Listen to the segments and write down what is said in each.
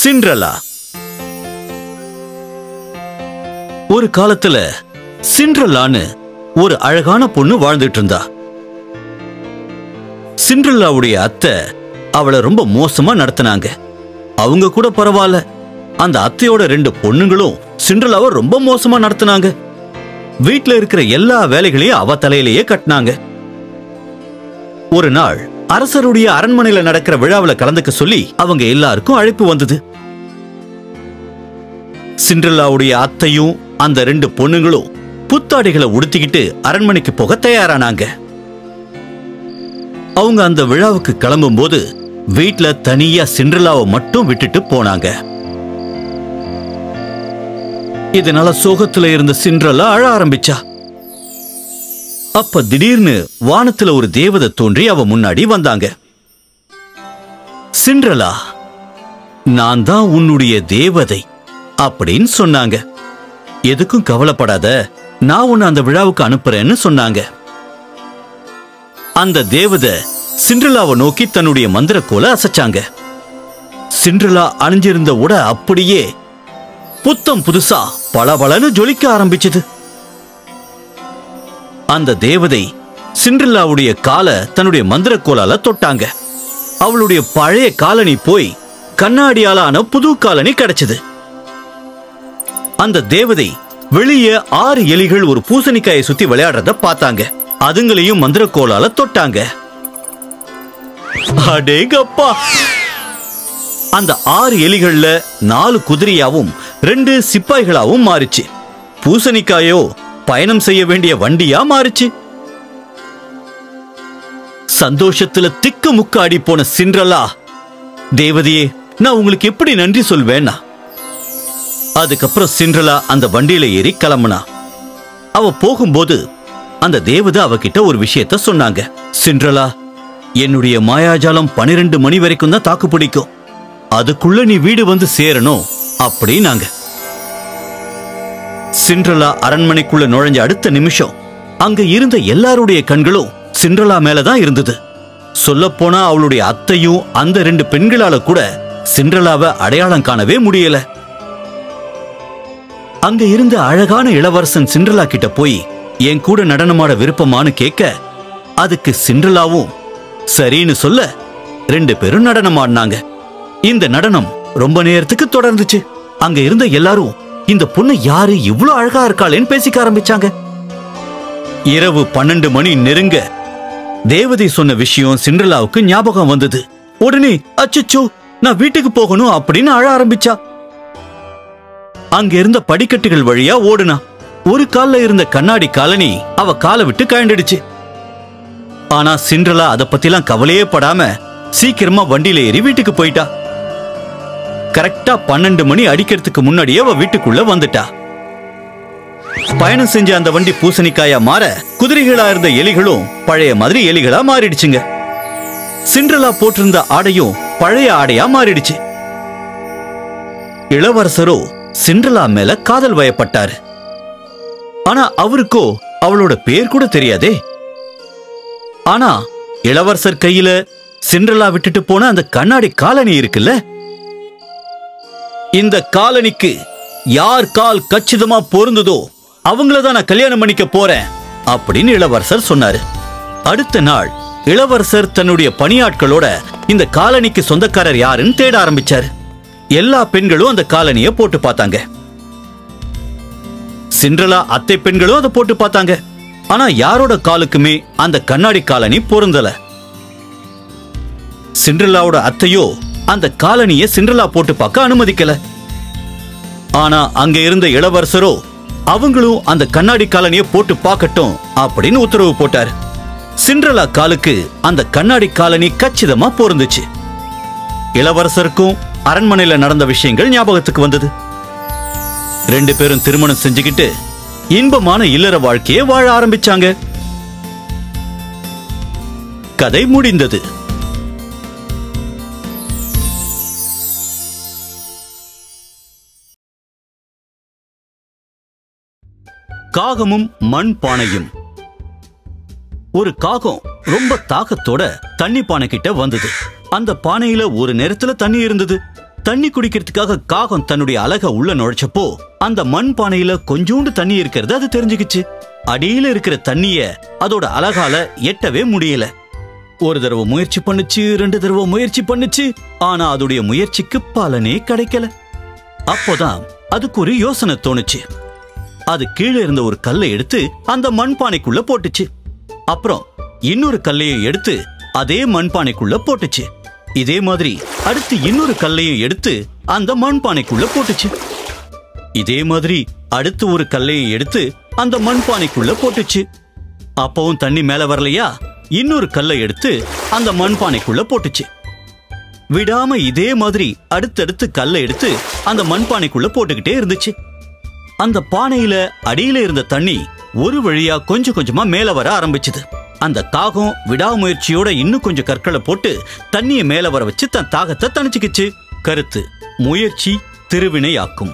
Cinderella ஒரு காலத்துல சிண்ட்ரலான்னு ஒரு அழகான பொண்ணு வாழ்ந்துட்டு இருந்தா சிண்ட்ரலாவுடைய அத்தை அவளை ரொம்ப மோசமா நடத்தினாங்க அவங்க கூட பரவாயில்ல அந்த அத்தையோட ரெண்டு பொண்ணுங்களும் சிண்ட்ரலாவை ரொம்ப மோசமா நடத்தினாங்க வீட்ல இருக்கிற எல்லா வேலைகளையும் அவ தலையிலேயே கட்டினாங்க ஒரு நாள் அரசருடைய அரண்மனையில நடக்கிற விழாவுல கலந்துக்க சொல்லி அவங்க எல்லாருக்கும் அழைப்பு வந்தது சிண்ட்ரலாவுடைய அத்தையும் அந்த ரெண்டு பொண்ணுங்களும் புத்தாடைகளை உடுத்திக்கிட்டு அரண்மனைக்கு போக தயாரானாங்க அவங்க அந்த விழாவுக்கு கிளம்பும்போது வீட்ல தனியா சிண்ட்ரலாவை மட்டும் விட்டுட்டு போனாங்க இதனால சோகத்துல இருந்த சிண்ட்ரலா அழ ஆரம்பிச்சா அப்ப திடீர்னு வானத்துல ஒரு தேவதை தோன்றி அவ முன்னாடி வந்தாங்க சிண்ட்ரலா நான் தான் உன்னுடைய தேவதை அப்படின்னு சொன்னாங்க எதுக்கும் கவலைப்படாத நான் உன்னை அந்த விழாவுக்கு அனுப்புறேன்னு சொன்னாங்க அந்த தேவதை சிண்ட்ரலாவை நோக்கி தன்னுடைய மந்திரக்கோலை அசைச்சாங்க சிண்ட்ரலா அணிஞ்சிருந்த உடை அப்படியே புத்தம் புதுசா பளபளன்னு ஜொலிக்க ஆரம்பிச்சது அந்த தேவதை சிண்ட்ரலாவுடைய காலை தன்னுடைய மந்திரக்கோலால தொட்டாங்க அவளுடைய பழைய காலனி போய் கண்ணாடியால ஆன புது காலனி கிடைச்சது அந்த தேவதை வெளியே ஆறு எலிகள் ஒரு பூசணிக்காயை சுத்தி விளையாடுறத பார்த்தாங்க அதுங்களையும் மந்திரக்கோலால தொட்டாங்க அடேங்கப்பா அந்த ஆறு எலிகள்ல நாலு குதிரையாவும் ரெண்டு சிப்பாய்களாவும் மாறிச்சு பூசணிக்காயோ பயணம் செய்ய வேண்டிய வண்டியா மாறிச்சு சந்தோஷத்துல திக்கு முக்காடி போன சிண்ட்ரலா தேவதையே நான் உங்களுக்கு எப்படி நன்றி சொல்வேன்னா அதுக்கப்புறம் சிண்ட்ரலா அந்த வண்டியில ஏறி கிளம்புனா அவ போகும்போது அந்த தேவதை அவகிட்ட ஒரு விஷயத்த சொன்னாங்க சிண்ட்ரலா என்னுடைய மாயாஜாலம் பனிரெண்டு மணி வரைக்கும் தான் தாக்கு பிடிக்கும் அதுக்குள்ள நீ வீடு வந்து சேரணும் அப்படின்னாங்க சிண்ட்ரலா அரண்மனைக்குள்ள நுழைஞ்ச அடுத்த நிமிஷம் அங்க இருந்த எல்லாருடைய கண்களும் சிண்ட்ரலா மேலதான் இருந்தது சொல்லப்போனா அவளுடைய அத்தையும் அந்த ரெண்டு பெண்களால கூட சிண்ட்ரலாவை அடையாளம் காணவே முடியல அங்க இருந்த அழகான இளவரசன் சிண்ட்ரலா கிட்ட போய் என் கூட நடனமாட விருப்பமான்னு கேட்க அதுக்கு சிண்ட்ரலாவும் சரின்னு சொல்ல ரெண்டு பேரும் நடனமாடினாங்க இந்த நடனம் ரொம்ப நேரத்துக்கு தொடர்ந்துச்சு அங்க இருந்த எல்லாரும் இந்த பொண்ணு யாரு இவ்ளோ அழகா இருக்காளேன்னு பேசிக்க ஆரம்பிச்சாங்க இரவு பன்னெண்டு மணி நெருங்க தேவதை சொன்ன விஷயம் சிண்ட்ரலாவுக்கு ஞாபகம் வந்தது உடனே அச்சச்சோ நான் வீட்டுக்கு போகணும் அப்படின்னு அழ ஆரம்பிச்சா அங்க இருந்த படிக்கட்டுகள் வழியா ஓடுனா ஒரு கால்ல இருந்த கண்ணாடி காலனி அவ காலை விட்டு கழண்டுடுச்சு ஆனா சிண்ட்ரலா அத பத்திலாம் கவலையே படாம சீக்கிரமா வண்டியில ஏறி வீட்டுக்கு போயிட்டா கரெக்டா பன்னெண்டு மணி அடிக்கிறதுக்கு முன்னாடியே அவ வீட்டுக்குள்ள வந்துட்டா பயணம் செஞ்ச அந்த வண்டி பூசணிக்காயா மாற குதிரைகளா இருந்த எலிகளும் பழைய மாதிரி எலிகளா மாறிடுச்சுங்க சிண்ட்ரலா போட்டிருந்த ஆடையும் பழைய ஆடையா மாறிடுச்சு இளவரசரோ சிண்ட்ரலா மேல காதல் வயப்பட்டாரு ஆனா அவருக்கோ அவளோட பேர் கூட தெரியாதே ஆனா இளவரசர் கையில சிண்ட்ரலா விட்டுட்டு போன அந்த கண்ணாடி காலனி இருக்குல்ல இந்த காலனிக்கு யார் கால் கச்சிதமா பொருந்துதோ அவங்கள தான் நான் கல்யாணம் பண்ணிக்க போறேன் அப்படின்னு இளவரசர் சொன்னாரு அடுத்த நாள் இளவரசர் தன்னுடைய பணியாட்களோட இந்த காலனிக்கு சொந்தக்காரர் யாருன்னு தேட ஆரம்பிச்சாரு எல்லா பெண்களும் அந்த காலனிய போட்டு பார்த்தாங்க சிண்ட்ரலா அத்தை பெண்களும் அதை போட்டு பார்த்தாங்க ஆனா யாரோட காலுக்குமே அந்த கண்ணாடி காலனி பொருந்தல சிண்ட்ரலாவோட அத்தையோ அந்த காலனிய சிண்ட்ரலா போட்டு பார்க்க அனுமதிக்கல ஆனா அங்க இருந்த இளவரசரோ அவங்களும் அந்த கண்ணாடி காலனிய போட்டு பார்க்கட்டும் அப்படின்னு உத்தரவு போட்டார் சிண்ட்ரலா காலுக்கு அந்த கண்ணாடி காலனி கச்சிதமா பொருந்துச்சு இளவரசருக்கும் அரண்மனையில நடந்த விஷயங்கள் ஞாபகத்துக்கு வந்தது ரெண்டு பேரும் திருமணம் செஞ்சுக்கிட்டு இன்பமான இல்லற வாழ்க்கையை வாழ ஆரம்பிச்சாங்க கதை முடிந்தது காகமும் மண் பானையும் ஒரு காகம் ரொம்ப தாகத்தோட தண்ணி பானை கிட்ட வந்தது அந்த பானையில ஒரு நேரத்துல தண்ணி இருந்தது தண்ணி குடிக்கிறதுக்காக காகம் தன்னுடைய அழக உள்ள நுழைச்சப்போ அந்த மண் பானையில கொஞ்சோண்டு தண்ணி இருக்கிறது அது தெரிஞ்சுக்கிச்சு அடியில இருக்கிற தண்ணிய அதோட அழகால எட்டவே முடியல ஒரு தடவை முயற்சி பண்ணுச்சு ரெண்டு தடவை முயற்சி பண்ணுச்சு ஆனா அதோடைய முயற்சிக்கு பலனே கிடைக்கல அப்போதான் அதுக்கு ஒரு யோசனை தோணுச்சு அது கீழே இருந்த ஒரு கல்லை எடுத்து அந்த மண்பானைக்குள்ள போட்டுச்சு அப்புறம் இன்னொரு கல்லையும் எடுத்து அதே மண்பானைக்குள்ள போட்டுச்சு இதே மாதிரி அடுத்து இன்னொரு கல்லையும் எடுத்து அந்த மண்பானைக்குள்ள போட்டுச்சு இதே மாதிரி அடுத்து ஒரு கல்லையும் எடுத்து அந்த மண்பானைக்குள்ள போட்டுச்சு அப்பவும் தண்ணி மேல வரலையா இன்னொரு கல்லை எடுத்து அந்த மண்பானைக்குள்ள போட்டுச்சு விடாம இதே மாதிரி அடுத்தடுத்து கல்லை எடுத்து அந்த மண்பானைக்குள்ள போட்டுக்கிட்டே இருந்துச்சு அந்த பானையில அடியில இருந்த தண்ணி ஒரு வழியா கொஞ்சம் கொஞ்சமா மேல வர ஆரம்பிச்சுது அந்த காகம் விடாமுயற்சியோட இன்னும் கொஞ்சம் கற்களை போட்டு தண்ணிய மேல வர வச்சு தன் தாகத்தை தணிச்சுக்கிச்சு கருத்து முயற்சி திருவினையாக்கும்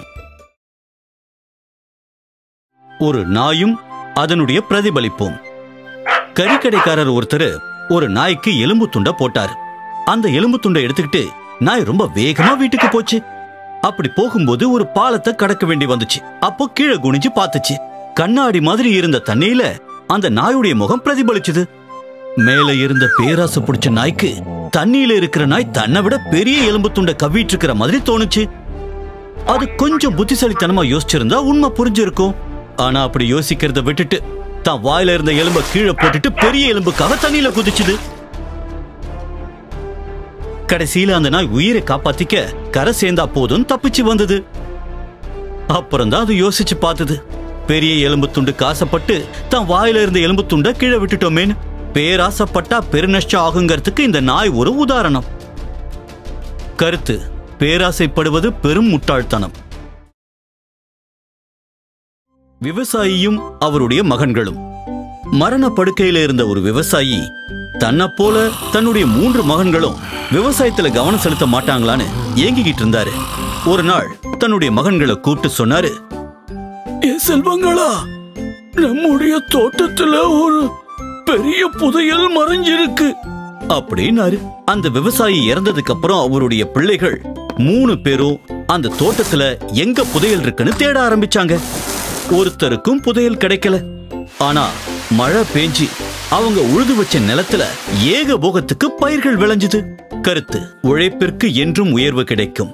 ஒரு நாயும் அதனுடைய பிரதிபலிப்பும் கறிக்கடைக்காரர் ஒருத்தர் ஒரு நாய்க்கு எலும்பு துண்டை போட்டார் அந்த எலும்பு துண்டை எடுத்துக்கிட்டு நாய் ரொம்ப வேகமா வீட்டுக்கு போச்சு அப்படி போகும்போது ஒரு பாலத்தை கடக்க வேண்டி வந்துச்சு அப்போ கீழே குனிஞ்சு பார்த்துச்சு கண்ணாடி மாதிரி இருந்த தண்ணியில அந்த நாயுடைய முகம் பிரதிபலிச்சுது மேல இருந்த பேராசை பிடிச்ச நாய்க்கு தண்ணியில இருக்கிற நாய் தன்னை விட பெரிய எலும்பு துண்டை கவ்விட்டு இருக்கிற மாதிரி தோணுச்சு அது கொஞ்சம் புத்திசாலித்தனமா யோசிச்சிருந்தா உண்மை புரிஞ்சிருக்கும் ஆனா அப்படி யோசிக்கிறத விட்டுட்டு தான் வாயில இருந்த எலும்ப கீழே போட்டுட்டு பெரிய எலும்புக்காக தண்ணியில குதிச்சுது கடைசியில அந்த நாய் உயிரை காப்பாத்திக்க கரை சேர்ந்தா போதும் தப்பிச்சு வந்தது அப்புறம் தான் அது யோசிச்சு பார்த்தது பெரிய எலும்பு துண்டு காசப்பட்டு தான் வாயில இருந்த எலும்பு துண்டை கீழே விட்டுட்டோமேன்னு பேராசப்பட்டா பெருநஷ்டம் ஆகுங்கிறதுக்கு இந்த நாய் ஒரு உதாரணம் கருத்து பேராசைப்படுவது பெரும் முட்டாள்தனம் விவசாயியும் அவருடைய மகன்களும் மரண படுக்கையில இருந்த ஒரு விவசாயி தன்னை போல தன்னுடைய மூன்று மகன்களும் விவசாயத்துல கவனம் செலுத்த மாட்டாங்களான்னு ஏங்கிக்கிட்டு இருந்தாரு ஒரு நாள் தன்னுடைய மகன்களை கூப்பிட்டு சொன்னாரு ஏ செல்வங்களா நம்முடைய தோட்டத்துல ஒரு பெரிய புதையல் மறைஞ்சிருக்கு அப்படின்னாரு அந்த விவசாயி இறந்ததுக்கு அப்புறம் அவருடைய பிள்ளைகள் மூணு பேரும் அந்த தோட்டத்துல எங்க புதையல் இருக்குன்னு தேட ஆரம்பிச்சாங்க ஒருத்தருக்கும் புதையல் கிடைக்கல ஆனா மழை பேஞ்சி அவங்க உழுது வச்ச நிலத்துல ஏக போகத்துக்கு பயிர்கள் விளைஞ்சுது கருத்து உழைப்பிற்கு என்றும் உயர்வு கிடைக்கும்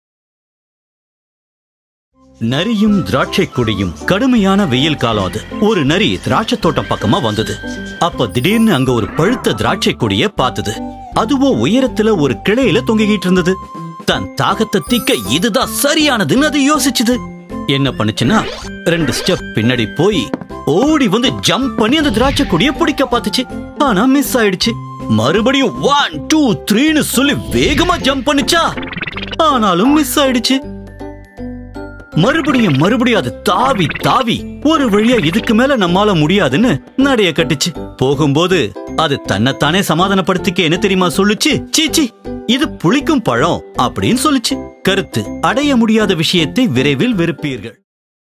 நரியும் திராட்சை கொடியும் கடுமையான வெயில் காலம் அது ஒரு நரி திராட்சை தோட்டம் பக்கமா வந்தது அப்ப திடீர்னு அங்க ஒரு பழுத்த திராட்சை கொடிய பார்த்தது அதுவோ உயரத்துல ஒரு கிளையில தொங்கிக்கிட்டு இருந்தது தன் தாகத்தை தீக்க இதுதான் சரியானதுன்னு அது யோசிச்சுது என்ன பண்ணுச்சுன்னா ரெண்டு ஸ்டெப் பின்னாடி போய் ஓடி வந்து ஜம்ப் பண்ணி அந்த திராட்சை கொடிய பிடிக்க பார்த்துச்சு ஆனா மிஸ் ஆயிடுச்சு மறுபடியும் ஒன் டூ த்ரீன்னு சொல்லி வேகமா ஜம்ப் பண்ணுச்சா ஆனாலும் மிஸ் ஆயிடுச்சு மறுபடியும் மறுபடியும் அது தாவி தாவி ஒரு வழியா இதுக்கு மேல நம்மால முடியாதுன்னு நடைய கட்டுச்சு போகும்போது அது தன்னைத்தானே சமாதானப்படுத்திக்க என்ன தெரியுமா சொல்லுச்சு சீச்சி இது புளிக்கும் பழம் அப்படின்னு சொல்லுச்சு கருத்து அடைய முடியாத விஷயத்தை விரைவில் வெறுப்பீர்கள்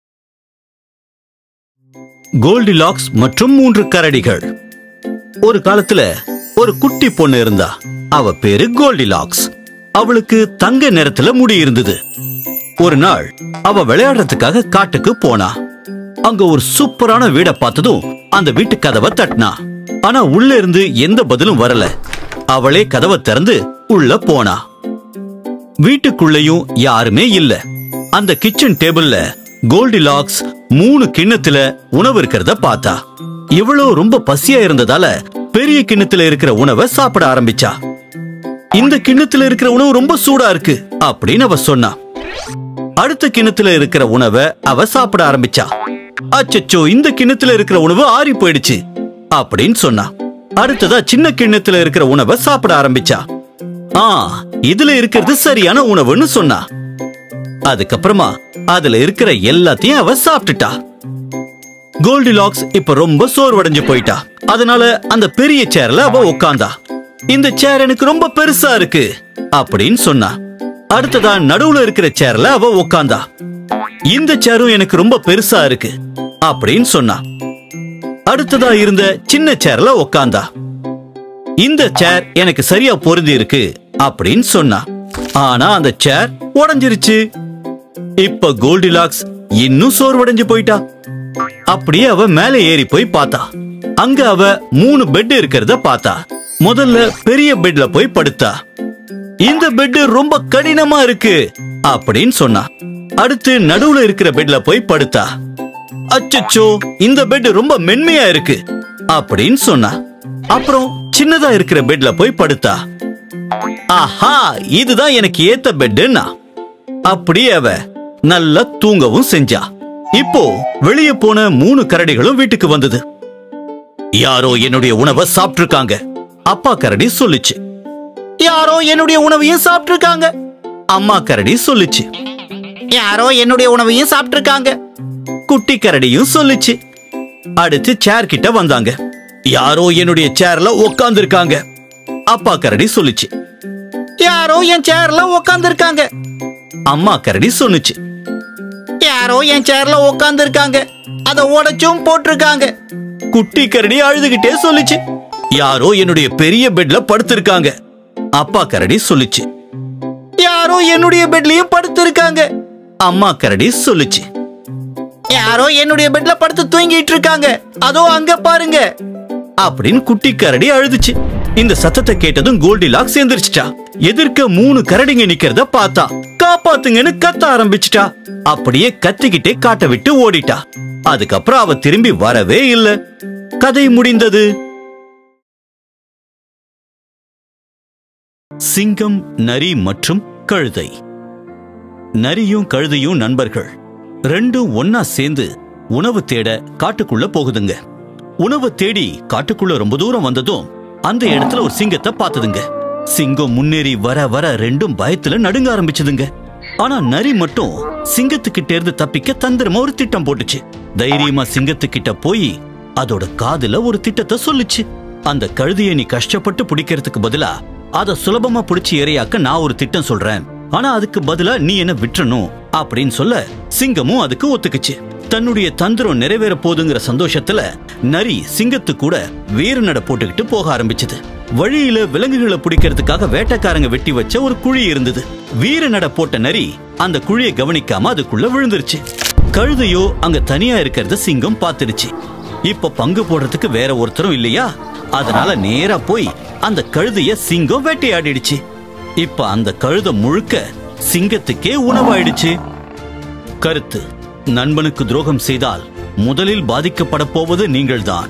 கோல்டிலாக்ஸ் மற்றும் மூன்று கரடிகள் ஒரு காலத்துல ஒரு குட்டி பொண்ணு இருந்தா அவ பேரு கோல்டிலாக்ஸ் அவளுக்கு தங்க நிறத்துல முடி இருந்தது ஒரு நாள் அவ விளையாடுறதுக்காக காட்டுக்கு போனா அங்க ஒரு சூப்பரான வீட பார்த்ததும் அந்த வீட்டு கதவை தட்டினா ஆனா உள்ள இருந்து எந்த பதிலும் வரல அவளே கதவை திறந்து உள்ள போனா வீட்டுக்குள்ளேயும் யாருமே இல்ல அந்த கிச்சன் டேபிள்ல கோல்டிலாக்ஸ் மூணு கிண்ணத்துல உணவு இருக்கிறத பார்த்தா இவ்வளவு ரொம்ப பசியா இருந்ததால பெரிய கிண்ணத்துல இருக்கிற உணவை சாப்பிட ஆரம்பிச்சா இந்த கிண்ணத்துல இருக்கிற உணவு ரொம்ப சூடா இருக்கு அப்படின்னு அவ சொன்னா அடுத்த கிண்ணத்துல இருக்கிற உணவை அவ சாப்பிட ஆரம்பிச்சா அச்சச்சோ இந்த கிண்ணத்துல இருக்கிற உணவு ஆறி போயிடுச்சு அப்படின்னு சொன்னா அடுத்ததா சின்ன கிண்ணத்துல இருக்கிற உணவை சாப்பிட ஆரம்பிச்சா ஆ இதுல இருக்கிறது சரியான உணவுன்னு சொன்னா அதுக்கப்புறமா அதுல இருக்கிற எல்லாத்தையும் அவ சாப்பிட்டுட்டா கோல்டிலாக்ஸ் இப்ப ரொம்ப சோர்வடைஞ்சு போயிட்டா அதனால அந்த பெரிய சேர்ல அவ உட்கார்ந்தா இந்த சேர் எனக்கு ரொம்ப பெருசா இருக்கு அப்படின்னு சொன்னா அடுத்ததா நடுவுல இருக்கிற சேர்ல அவ உட்கார்ந்தா இந்த சேரும் எனக்கு ரொம்ப பெருசா இருக்கு அப்படின்னு சொன்னா அடுத்ததா இருந்த சின்ன சேர்ல உட்கார்ந்தா இந்த சேர் எனக்கு சரியா பொருந்தி இருக்கு அப்படின்னு சொன்னா ஆனா அந்த சேர் உடைஞ்சிருச்சு இப்ப கோல்டிலாக்ஸ் இன்னும் சோர்வடைஞ்சு போயிட்டா அப்படியே அவ மேலே ஏறி போய் பார்த்தா அங்க அவ மூணு பெட் இருக்கிறத பார்த்தா முதல்ல பெரிய பெட்ல போய் படுத்தா இந்த பெட் ரொம்ப கடினமா இருக்கு அப்படின்னு சொன்னா அடுத்து நடுவுல இருக்கிற பெட்ல போய் படுத்தா அச்சச்சோ இந்த பெட் ரொம்ப மென்மையா இருக்கு அப்படின்னு சொன்னா அப்புறம் சின்னதா இருக்கிற பெட்ல போய் படுத்தா ஆஹா இதுதான் எனக்கு ஏத்த பெட்டுன்னா அப்படியே அவ நல்லா தூங்கவும் செஞ்சா இப்போ வெளியே போன மூணு கரடிகளும் வீட்டுக்கு வந்தது யாரோ என்னுடைய உணவை சாப்பிட்டிருக்காங்க அப்பா கரடி சொல்லுச்சு யாரோ என்னுடைய உணவையும் சாப்பிட்டிருக்காங்க அம்மா கரடி சொல்லுச்சு யாரோ என்னுடைய உணவையும் சாப்பிட்டிருக்காங்க குட்டி கரடியும் சொல்லுச்சு அடுத்து சேர் கிட்ட வந்தாங்க யாரோ என்னுடைய சேர்ல உட்கார்ந்திருக்காங்க அப்பா கரடி சொல்லுச்சு யாரோ என் சேர்ல உட்கார்ந்திருக்காங்க அம்மா கரடி சொன்னுச்சு யாரோ என் சேர்ல உட்கார்ந்திருக்காங்க அத உடைச்சும் போட்டிருக்காங்க குட்டி கரடி அழுதுகிட்டே சொல்லுச்சு யாரோ என்னுடைய பெரிய பெட்ல படுத்திருக்காங்க அப்பா கரடி சொல்லுச்சு யாரோ என்னுடைய பெட்லயும் படுத்திருக்காங்க அம்மா கரடி சொல்லுச்சு யாரோ என்னுடைய பெட்ல படுத்து தூங்கிட்டு இருக்காங்க அதோ அங்க பாருங்க அப்படின்னு குட்டி கரடி அழுதுச்சு இந்த சத்தத்தை கேட்டதும் கோல்டி லாக் சேர்ந்துருச்சுட்டா எதிர்க்க மூணு கரடிங்க நிக்கிறத பார்த்தா காப்பாத்துங்கன்னு கத்த ஆரம்பிச்சிட்டா அப்படியே கத்திக்கிட்டே காட்ட விட்டு ஓடிட்டா அதுக்கப்புறம் அவ திரும்பி வரவே இல்ல கதை முடிந்தது சிங்கம் நரி மற்றும் கழுதை நரியும் கழுதையும் நண்பர்கள் ரெண்டும் ஒன்னா சேர்ந்து உணவு தேட காட்டுக்குள்ள போகுதுங்க உணவு தேடி காட்டுக்குள்ள ரொம்ப தூரம் வந்ததும் அந்த இடத்துல ஒரு சிங்கத்தை பார்த்ததுங்க சிங்கம் முன்னேறி வர வர ரெண்டும் பயத்துல நடுங்க ஆரம்பிச்சதுங்க ஆனா நரி மட்டும் சிங்கத்துக்கிட்ட இருந்து தப்பிக்க தந்திரமா ஒரு திட்டம் போட்டுச்சு தைரியமா சிங்கத்துக்கிட்ட போய் அதோட காதுல ஒரு திட்டத்தை சொல்லுச்சு அந்த கழுதையை நீ கஷ்டப்பட்டு பிடிக்கிறதுக்கு பதிலா அத சுலபமா பிடிச்சு இரையாக்க நான் ஒரு திட்டம் சொல்றேன் ஆனா அதுக்கு பதிலா நீ என்ன விட்டுறணும் அப்படின்னு சொல்ல சிங்கமும் அதுக்கு ஒத்துக்குச்சு தன்னுடைய தந்திரம் நிறைவேற போதுங்கிற சந்தோஷத்துல நரி சிங்கத்து கூட வீர நட போட்டுக்கிட்டு போக ஆரம்பிச்சது வழியில விலங்குகளை பிடிக்கிறதுக்காக வேட்டைக்காரங்க வெட்டி வச்ச ஒரு குழி இருந்தது வீர நட போட்ட நரி அந்த குழியை கவனிக்காம அதுக்குள்ள விழுந்துருச்சு கழுதையோ அங்க தனியா இருக்கிறத சிங்கம் பார்த்துடுச்சு இப்ப பங்கு போடுறதுக்கு வேற ஒருத்தரும் இல்லையா அதனால நேரா போய் அந்த கழுதைய சிங்கம் வேட்டையாடிடுச்சு இப்ப அந்த கழுதை முழுக்க சிங்கத்துக்கே உணவாயிடுச்சு கருத்து நண்பனுக்கு துரோகம் செய்தால் முதலில் பாதிக்கப்பட போவது நீங்கள்தான்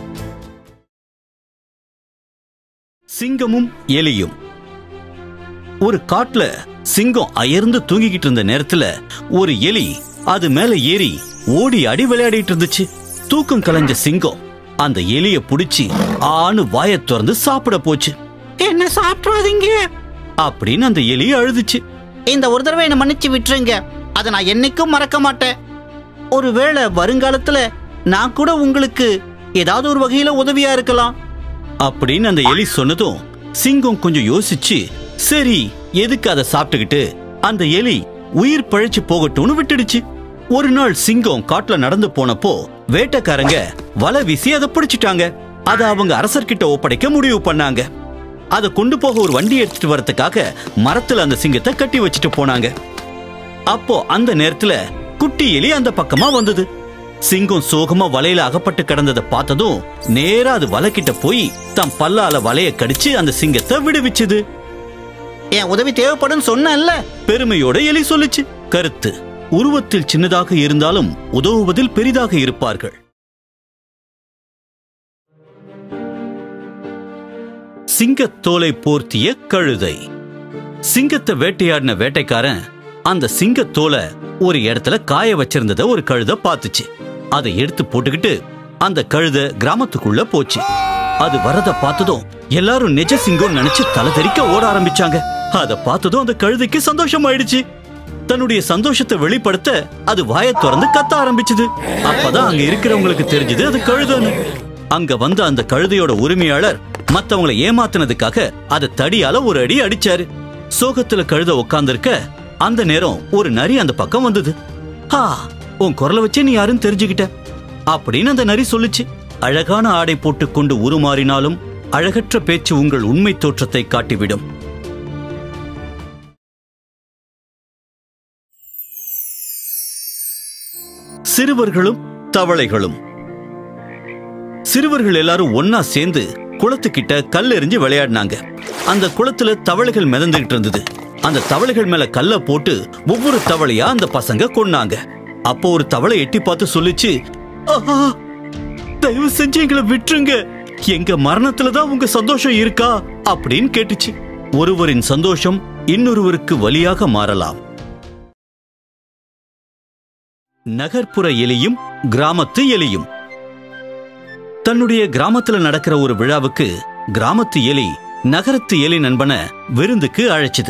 சிங்கமும் எலியும் ஒரு காட்டுல சிங்கம் அயர்ந்து தூங்கிக்கிட்டு இருந்த நேரத்துல ஒரு எலி அது மேல ஏறி ஓடி அடி விளையாடிட்டு இருந்துச்சு தூக்கம் கலைஞ்ச சிங்கம் அந்த எலிய புடிச்சு ஆணு வாயத் திறந்து சாப்பிட போச்சு என்ன சாப்பிடாதீங்க அப்படின்னு அந்த எலி அழுதுச்சு இந்த ஒரு தடவை என்ன மன்னிச்சு விட்டுருங்க அதை நான் என்னைக்கும் மறக்க மாட்டேன் ஒருவேளை வருங்காலத்துல நான் கூட உங்களுக்கு ஏதாவது ஒரு வகையில உதவியா இருக்கலாம் அப்படின்னு அந்த எலி சொன்னதும் சிங்கம் கொஞ்சம் யோசிச்சு சரி எதுக்கு அதை சாப்பிட்டுக்கிட்டு அந்த எலி உயிர் பழைச்சு போகட்டும்னு விட்டுடுச்சு ஒரு நாள் சிங்கம் காட்டுல நடந்து போனப்போ வேட்டைக்காரங்க வலை வீசி அதை பிடிச்சிட்டாங்க அதை அவங்க அரசர்கிட்ட ஒப்படைக்க முடிவு பண்ணாங்க அதை கொண்டு போக ஒரு வண்டி எடுத்துட்டு வரதுக்காக மரத்துல அந்த சிங்கத்தை கட்டி வச்சுட்டு போனாங்க அப்போ அந்த நேரத்துல குட்டி எலி அந்த பக்கமா வந்தது சிங்கம் சோகமா வலையில அகப்பட்டு கிடந்ததை பார்த்ததும் நேரா அது வலைக்கிட்ட போய் தன் பல்லால வலைய கடிச்சு அந்த சிங்கத்தை விடுவிச்சுது என் உதவி தேவைப்படும் சொன்னேன்ல பெருமையோட எலி சொல்லுச்சு கருத்து உருவத்தில் சின்னதாக இருந்தாலும் உதவுவதில் பெரிதாக இருப்பார்கள் சிங்கத்தோலை போர்த்திய கழுதை சிங்கத்தை வேட்டையாடின வேட்டைக்காரன் அந்த சிங்கத்தோலை ஒரு இடத்துல காய வச்சிருந்தத ஒரு கழுதை பார்த்துச்சு அதை எடுத்து போட்டுக்கிட்டு அந்த கழுதை கிராமத்துக்குள்ள போச்சு அது வரத பார்த்ததும் எல்லாரும் நிஜ சிங்கம் நினைச்சு தலை தெறிக்க ஓட ஆரம்பிச்சாங்க அத பார்த்ததும் அந்த கழுதைக்கு சந்தோஷம் ஆயிடுச்சு தன்னுடைய சந்தோஷத்தை வெளிப்படுத்த அது வாயை திறந்து கத்த ஆரம்பிச்சது அப்பதான் அங்க இருக்கிறவங்களுக்கு தெரிஞ்சது அது கழுதைன்னு அங்க வந்த அந்த கழுதையோட உரிமையாளர் மத்தவங்களை ஏமாத்தினதுக்காக அதை தடியால ஒரு அடி அடிச்சாரு சோகத்துல கழுத உட்கார்ந்திருக்க அந்த நேரம் ஒரு நரி அந்த பக்கம் வந்தது ஹா உன் குரலை வச்சே நீ யாருன்னு தெரிஞ்சுக்கிட்ட அப்படின்னு அந்த நரி சொல்லுச்சு அழகான ஆடை போட்டுக்கொண்டு உருமாறினாலும் அழகற்ற பேச்சு உங்கள் உண்மை தோற்றத்தை காட்டிவிடும் சிறுவர்களும் தவளைகளும் சிறுவர்கள் எல்லாரும் ஒன்னா சேர்ந்து குளத்துக்கிட்ட கல் எறிஞ்சு விளையாடினாங்க அந்த குளத்துல தவளைகள் மிதந்துகிட்டு இருந்தது அந்த தவளைகள் மேல கல்ல போட்டு ஒவ்வொரு தவளையா அந்த பசங்க கொன்னாங்க அப்போ ஒரு தவளை எட்டி பார்த்து சொல்லிச்சு "ஆஹா, தயவு செஞ்சு எங்களை விட்டுருங்க எங்க மரணத்துல தான் உங்க சந்தோஷம் இருக்கா அப்படின்னு கேட்டுச்சு ஒருவரின் சந்தோஷம் இன்னொருவருக்கு வலியாக மாறலாம் நகர்ப்புற எலியும் கிராமத்து எலியும் தன்னுடைய கிராமத்துல நடக்கிற ஒரு விழாவுக்கு கிராமத்து எலி நகரத்து எலி நண்பனை விருந்துக்கு அழைச்சுது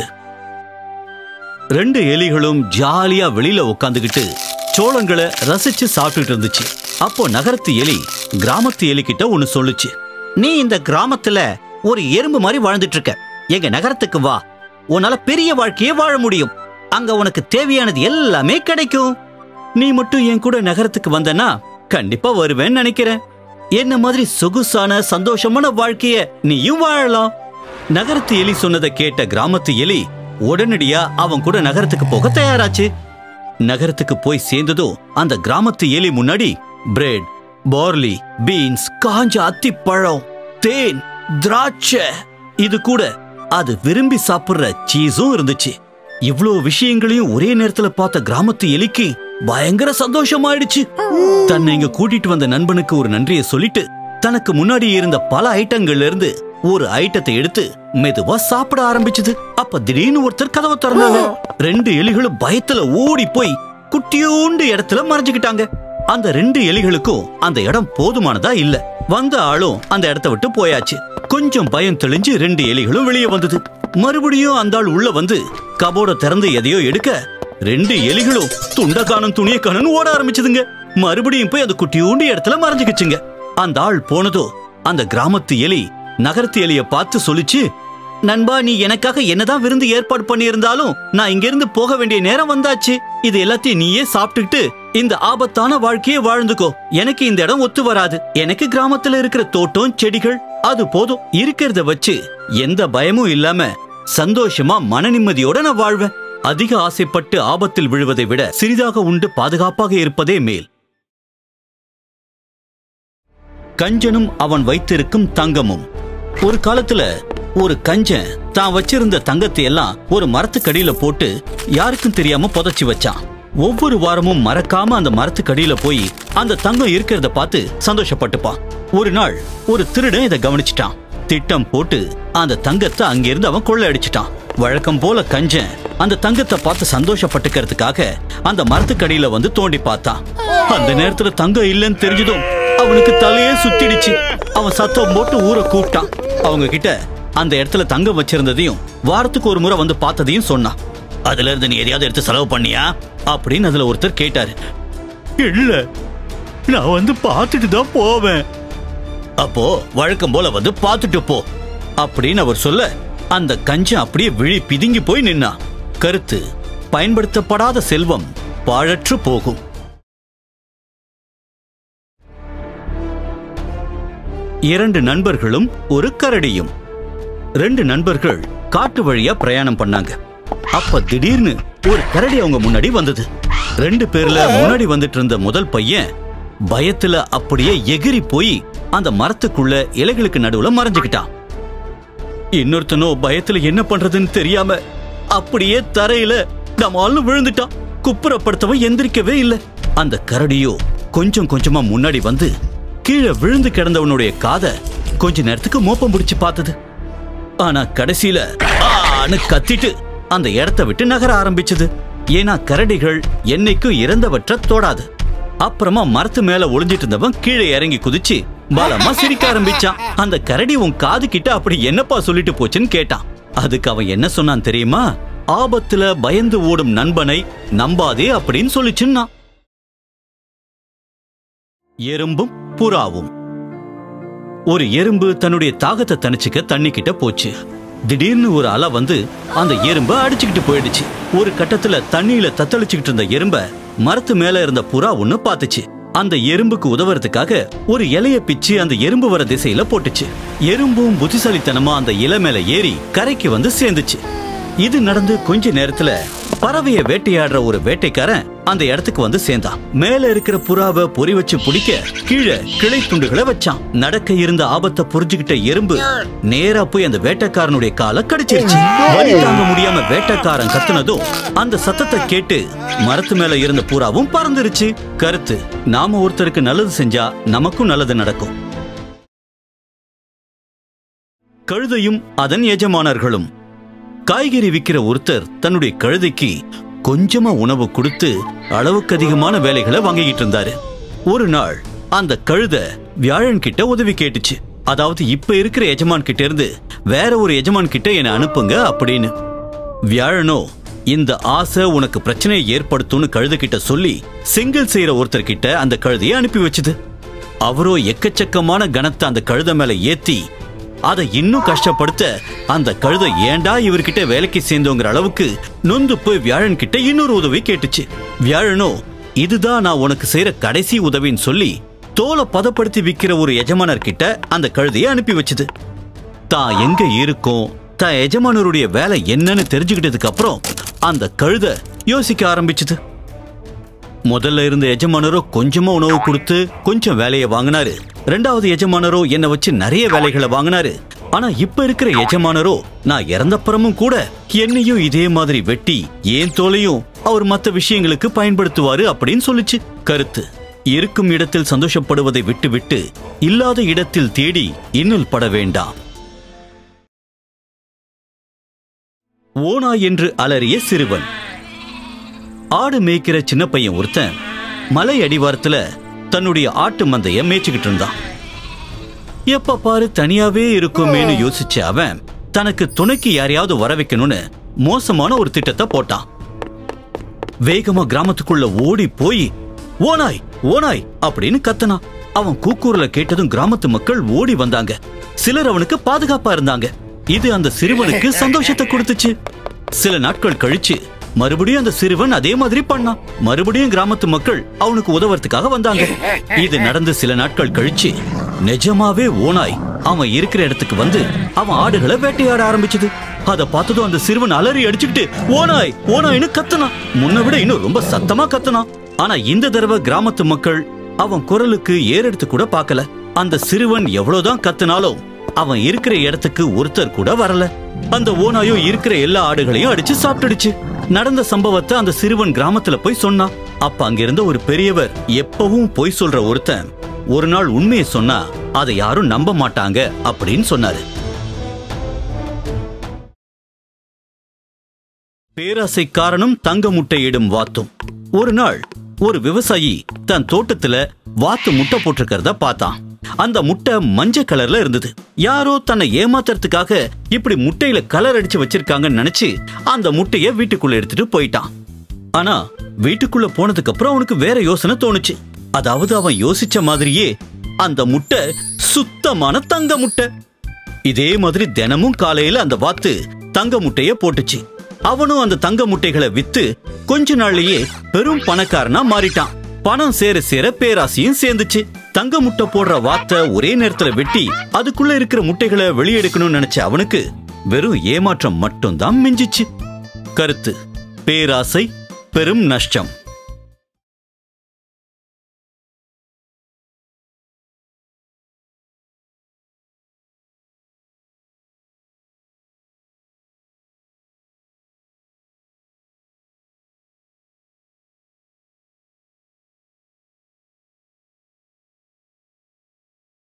ரெண்டு எலிகளும் ஜாலியா வெளியில உட்காந்துக்கிட்டு சோளங்களை ரசிச்சு சாப்பிட்டுட்டு இருந்துச்சு அப்போ நகரத்து எலி கிராமத்து எலி கிட்ட ஒன்னு சொல்லுச்சு நீ இந்த கிராமத்துல ஒரு எறும்பு மாதிரி வாழ்ந்துட்டு இருக்க எங்க நகரத்துக்கு வா உன்னால பெரிய வாழ்க்கையே வாழ முடியும் அங்க உனக்கு தேவையானது எல்லாமே கிடைக்கும் நீ மட்டும் என் கூட நகரத்துக்கு வந்தனா கண்டிப்பா வருவேன்னு நினைக்கிறேன் என்ன மாதிரி சொகுசான சந்தோஷமான வாழ்க்கைய நீயும் வாழலாம் நகரத்து எலி சொன்னதை கேட்ட கிராமத்து எலி உடனடியா அவன் கூட நகரத்துக்கு போக தயாராச்சு நகரத்துக்கு போய் சேர்ந்ததும் அந்த கிராமத்து எலி முன்னாடி பிரெட் பார்லி பீன்ஸ் காஞ்ச அத்திப்பழம் தேன் திராட்சை இது கூட அது விரும்பி சாப்பிடுற சீஸும் இருந்துச்சு இவ்ளோ விஷயங்களையும் ஒரே நேரத்துல பார்த்த கிராமத்து எலிக்கு பயங்கர சந்தோஷமாயிடுச்சு தன்னை இங்க கூட்டிட்டு வந்த நண்பனுக்கு ஒரு நன்றியை சொல்லிட்டு தனக்கு முன்னாடி இருந்த பல ஐட்டங்கள்ல இருந்து ஒரு ஐட்டத்தை எடுத்து மெதுவா சாப்பிட ஆரம்பிச்சது அப்ப திடீர்னு ஒருத்தர் கதவை திறந்தாங்க ரெண்டு எலிகளும் பயத்துல ஓடி போய் குட்டியோண்டு இடத்துல மறைஞ்சுக்கிட்டாங்க அந்த ரெண்டு எலிகளுக்கும் அந்த இடம் போதுமானதா இல்ல வந்த ஆளும் அந்த இடத்த விட்டு போயாச்சு கொஞ்சம் பயம் தெளிஞ்சு ரெண்டு எலிகளும் வெளியே வந்தது மறுபடியும் அந்த ஆள் உள்ள வந்து கபோர்ட திறந்து எதையோ எடுக்க ரெண்டு எலிகளும் துண்ட காணும் துணிய காணும் ஓட ஆரம்பிச்சதுங்க மறுபடியும் போய் அந்த குட்டியூண்டு இடத்துல மறைஞ்சுக்கிச்சுங்க அந்த ஆள் போனதோ அந்த கிராமத்து எலி நகரத்து எலிய பார்த்து சொல்லிச்சு நண்பா நீ எனக்காக என்னதான் விருந்து ஏற்பாடு பண்ணியிருந்தாலும் நான் இங்கிருந்து போக வேண்டிய நேரம் வந்தாச்சு இது எல்லாத்தையும் நீயே சாப்பிட்டுக்கிட்டு இந்த ஆபத்தான வாழ்க்கையை வாழ்ந்துக்கோ எனக்கு இந்த இடம் ஒத்து வராது எனக்கு கிராமத்துல இருக்கிற தோட்டம் செடிகள் அது போதும் இருக்கிறத வச்சு எந்த பயமும் இல்லாம சந்தோஷமா மன நிம்மதியோட நான் வாழ்வேன் அதிக ஆசைப்பட்டு ஆபத்தில் விழுவதை விட சிறிதாக உண்டு பாதுகாப்பாக இருப்பதே மேல் கஞ்சனும் அவன் வைத்திருக்கும் தங்கமும் ஒரு காலத்துல ஒரு கஞ்சன் தான் வச்சிருந்த தங்கத்தை எல்லாம் ஒரு மரத்துக்கடியில போட்டு யாருக்கும் தெரியாம புதைச்சு வச்சான் ஒவ்வொரு வாரமும் மறக்காம அந்த மரத்துக்கடியில போய் அந்த தங்கம் இருக்கிறத பார்த்து சந்தோஷப்பட்டுப்பான் ஒரு நாள் ஒரு திருடன் இதை கவனிச்சிட்டான் திட்டம் போட்டு அந்த தங்கத்தை அங்கிருந்து அவன் கொள்ளையடிச்சிட்டான் வழக்கம் போல கஞ்சன் அந்த தங்கத்தை பார்த்து சந்தோஷப்பட்டுக்கிறதுக்காக அந்த மரத்துக்கடியில வந்து தோண்டி பார்த்தான் அந்த நேரத்துல தங்கம் இல்லைன்னு தெரிஞ்சதும் அவனுக்கு தலையே சுத்திடுச்சு அவன் சத்தம் போட்டு ஊரை கூப்பிட்டான் அவங்க கிட்ட அந்த இடத்துல தங்கம் வச்சிருந்ததையும் வாரத்துக்கு ஒரு முறை வந்து பார்த்ததையும் சொன்னான் அதுல இருந்து நீ எதையாவது எடுத்து செலவு பண்ணியா அப்படின்னு அதுல ஒருத்தர் கேட்டாரு இல்ல நான் வந்து பார்த்துட்டு தான் போவேன் அப்போ வழக்கம் போல வந்து பார்த்துட்டு போ அப்படின்னு அவர் சொல்ல அந்த கஞ்சன் அப்படியே விழி பிதுங்கி போய் நின்னா கருத்து பயன்படுத்தப்படாத செல்வம் பாழற்று போகும் இரண்டு நண்பர்களும் ஒரு கரடியும் ரெண்டு நண்பர்கள் காட்டு வழியா பிரயாணம் பண்ணாங்க அப்ப திடீர்னு ஒரு கரடி அவங்க முன்னாடி வந்தது ரெண்டு பேர்ல முன்னாடி வந்துட்டு இருந்த முதல் பையன் பயத்துல அப்படியே எகிரி போய் அந்த மரத்துக்குள்ள இலைகளுக்கு நடுவுல மறைஞ்சுக்கிட்டான் இன்னொருத்தனோ பயத்துல என்ன பண்றதுன்னு தெரியாம அப்படியே தரையில டமால்னு விழுந்துட்டான் குப்புறப்படுத்தவன் எந்திரிக்கவே இல்ல அந்த கரடியோ கொஞ்சம் கொஞ்சமா முன்னாடி வந்து கீழே விழுந்து கிடந்தவனுடைய காதை கொஞ்ச நேரத்துக்கு மோப்பம் பிடிச்சு பார்த்தது ஆனா கடைசியில ஆன்னு கத்திட்டு அந்த இடத்த விட்டு நகர ஆரம்பிச்சது ஏன்னா கரடிகள் என்னைக்கும் இறந்தவற்ற தொடாது அப்புறமா மரத்து மேல ஒளிஞ்சிட்டு இருந்தவன் கீழே இறங்கி குதிச்சு பலமா சிரிக்க ஆரம்பிச்சான் அந்த கரடி உன் காது கிட்ட அப்படி என்னப்பா சொல்லிட்டு போச்சுன்னு கேட்டான் அதுக்கு அவன் என்ன சொன்னான் தெரியுமா ஆபத்துல பயந்து ஓடும் நண்பனை நம்பாதே அப்படின்னு சொல்லிச்சுன்னா எறும்பும் புறாவும் ஒரு எறும்பு தன்னுடைய தாகத்தை தணிச்சுக்க தண்ணி கிட்ட போச்சு திடீர்னு ஒரு அலை வந்து அந்த எறும்ப அடிச்சுக்கிட்டு போயிடுச்சு ஒரு கட்டத்துல தண்ணியில தத்தளிச்சுக்கிட்டு இருந்த எறும்ப மரத்து மேல இருந்த புறா ஒண்ணு பாத்துச்சு அந்த எறும்புக்கு உதவுறதுக்காக ஒரு இலைய பிச்சு அந்த எறும்பு வர திசையில போட்டுச்சு எறும்பும் புத்திசாலித்தனமா அந்த இலை மேல ஏறி கரைக்கு வந்து சேர்ந்துச்சு இது நடந்து கொஞ்ச நேரத்துல பறவைய வேட்டையாடுற ஒரு வேட்டைக்காரன் அந்த இடத்துக்கு வந்து சேர்ந்தான் மேல இருக்கிற புறாவை பொறி வச்சு பிடிக்க கீழே கிளை துண்டுகளை வச்சான் நடக்க இருந்த ஆபத்தை புரிஞ்சுகிட்ட எறும்பு நேரா போய் அந்த வேட்டைக்காரனுடைய காலை கடிச்சிருச்சு வலி தாங்க முடியாம வேட்டைக்காரன் கத்துனதும் அந்த சத்தத்தை கேட்டு மரத்து மேல இருந்த புறாவும் பறந்துருச்சு கருத்து நாம ஒருத்தருக்கு நல்லது செஞ்சா நமக்கும் நல்லது நடக்கும் கழுதையும் அதன் எஜமானர்களும் காய்கறி விக்கிற ஒருத்தர் தன்னுடைய கழுதைக்கு கொஞ்சமா உணவு கொடுத்து அளவுக்கு அதிகமான வேலைகளை வாங்கிக்கிட்டு இருந்தாரு ஒரு நாள் அந்த கழுதை வியாழன் கிட்ட உதவி கேட்டுச்சு அதாவது இப்ப இருக்கிற எஜமான் கிட்ட இருந்து வேற ஒரு எஜமான் கிட்ட என்னை அனுப்புங்க அப்படின்னு வியாழனோ இந்த ஆசை உனக்கு பிரச்சனையை ஏற்படுத்தும்னு கழுதை கிட்ட சொல்லி செங்கல் செய்யற ஒருத்தர் கிட்ட அந்த கழுதையை அனுப்பி வச்சுது அவரோ எக்கச்சக்கமான கனத்தை அந்த கழுதை மேல ஏத்தி அதை இன்னும் கஷ்டப்படுத்த அந்த கழுதை ஏன்டா இவர்கிட்ட வேலைக்கு சேர்ந்தோங்கிற அளவுக்கு நொந்து போய் வியாழன் கிட்ட இன்னொரு உதவி கேட்டுச்சு வியாழனோ இதுதான் நான் உனக்கு செய்யற கடைசி உதவின்னு சொல்லி தோலை பதப்படுத்தி விக்கிற ஒரு எஜமானர் கிட்ட அந்த கழுதையை அனுப்பி வச்சுது தான் எங்க இருக்கோம் தான் எஜமானருடைய வேலை என்னன்னு தெரிஞ்சுக்கிட்டதுக்கு அப்புறம் அந்த கழுதை யோசிக்க ஆரம்பிச்சுது முதல்ல இருந்த எஜமானரோ கொஞ்சமா உணவு கொடுத்து கொஞ்சம் வேலையை வாங்கினாரு ரெண்டாவது எஜமானரோ என்னை வச்சு நிறைய வேலைகளை வாங்கினாரு ஆனா இப்ப இருக்கிற எஜமானரோ நான் இறந்தப்புறமும் கூட என்னையும் இதே மாதிரி வெட்டி ஏன் தோலையும் அவர் மத்த விஷயங்களுக்கு பயன்படுத்துவாரு அப்படின்னு சொல்லுச்சு கருத்து இருக்கும் இடத்தில் சந்தோஷப்படுவதை விட்டுவிட்டு இல்லாத இடத்தில் தேடி இன்னல் பட வேண்டாம் ஓனா என்று அலறிய சிறுவன் ஆடு மேய்க்கிற சின்ன பையன் ஒருத்தன் மலை அடிவாரத்துல தன்னுடைய ஆட்டு மந்தைய மேய்ச்சிக்கிட்டு இருந்தான் எப்ப பாரு தனியாவே இருக்குமேன்னு யோசிச்ச அவன் தனக்கு துணைக்கு யாரையாவது வர வைக்கணும்னு மோசமான ஒரு திட்டத்தை போட்டான் வேகமா கிராமத்துக்குள்ள ஓடி போய் ஓனாய் ஓனாய் அப்படின்னு கத்தனான் அவன் கூக்கூரல கேட்டதும் கிராமத்து மக்கள் ஓடி வந்தாங்க சிலர் அவனுக்கு பாதுகாப்பா இருந்தாங்க இது அந்த சிறுவனுக்கு சந்தோஷத்தை கொடுத்துச்சு சில நாட்கள் கழிச்சு மறுபடியும் அந்த சிறுவன் அதே மாதிரி பண்ணான் மறுபடியும் கிராமத்து மக்கள் அவனுக்கு உதவறதுக்காக வந்தாங்க இது நடந்து சில நாட்கள் கழிச்சு நிஜமாவே ஓனாய் அவன் இருக்கிற இடத்துக்கு வந்து அவன் ஆடுகளை வேட்டையாட ஆரம்பிச்சது அத பார்த்ததும் அந்த சிறுவன் அலறி அடிச்சுக்கிட்டு ஓனாய் ஓனாய்னு கத்துனான் முன்ன விட இன்னும் ரொம்ப சத்தமா கத்துனான் ஆனா இந்த தடவை கிராமத்து மக்கள் அவன் குரலுக்கு ஏறெடுத்து கூட பார்க்கல அந்த சிறுவன் எவ்வளவுதான் கத்துனாலும் அவன் இருக்கிற இடத்துக்கு ஒருத்தர் கூட வரல அந்த ஓனாயோ இருக்கிற எல்லா ஆடுகளையும் அடிச்சு சாப்பிட்டுடுச்சு நடந்த சம்பவத்தை அந்த சிறுவன் கிராமத்துல போய் சொன்னான் அப்ப அங்கிருந்த ஒரு பெரியவர் எப்பவும் பொய் சொல்ற ஒருத்தன் ஒரு நாள் உண்மையை சொன்னா அதை யாரும் நம்ப மாட்டாங்க அப்படின்னு சொன்னாரு பேராசை காரணம் தங்க முட்டையிடும் வாத்தும் ஒரு நாள் ஒரு விவசாயி தன் தோட்டத்துல வாத்து முட்டை போட்டிருக்கிறத பார்த்தான் அந்த முட்டை மஞ்சள் கலர்ல இருந்தது யாரோ தன்னை ஏமாத்துறதுக்காக இப்படி முட்டையில கலர் அடிச்சு வச்சிருக்காங்கன்னு நினைச்சு அந்த முட்டைய வீட்டுக்குள்ள எடுத்துட்டு போயிட்டான் ஆனா வீட்டுக்குள்ள போனதுக்கு அப்புறம் அவனுக்கு வேற யோசனை தோணுச்சு அதாவது அவன் யோசிச்ச மாதிரியே அந்த முட்டை சுத்தமான தங்க முட்டை இதே மாதிரி தினமும் காலையில அந்த வாத்து தங்க முட்டைய போட்டுச்சு அவனும் அந்த தங்க முட்டைகளை வித்து கொஞ்ச நாள்லயே பெரும் பணக்காரனா மாறிட்டான் பணம் சேர சேர பேராசையும் சேர்ந்துச்சு தங்க முட்டை போடுற வாத்தை ஒரே நேரத்துல வெட்டி அதுக்குள்ள இருக்கிற முட்டைகளை வெளியெடுக்கணும்னு நினைச்ச அவனுக்கு வெறும் ஏமாற்றம் மட்டும்தான் மிஞ்சிச்சு கருத்து பேராசை பெரும் நஷ்டம்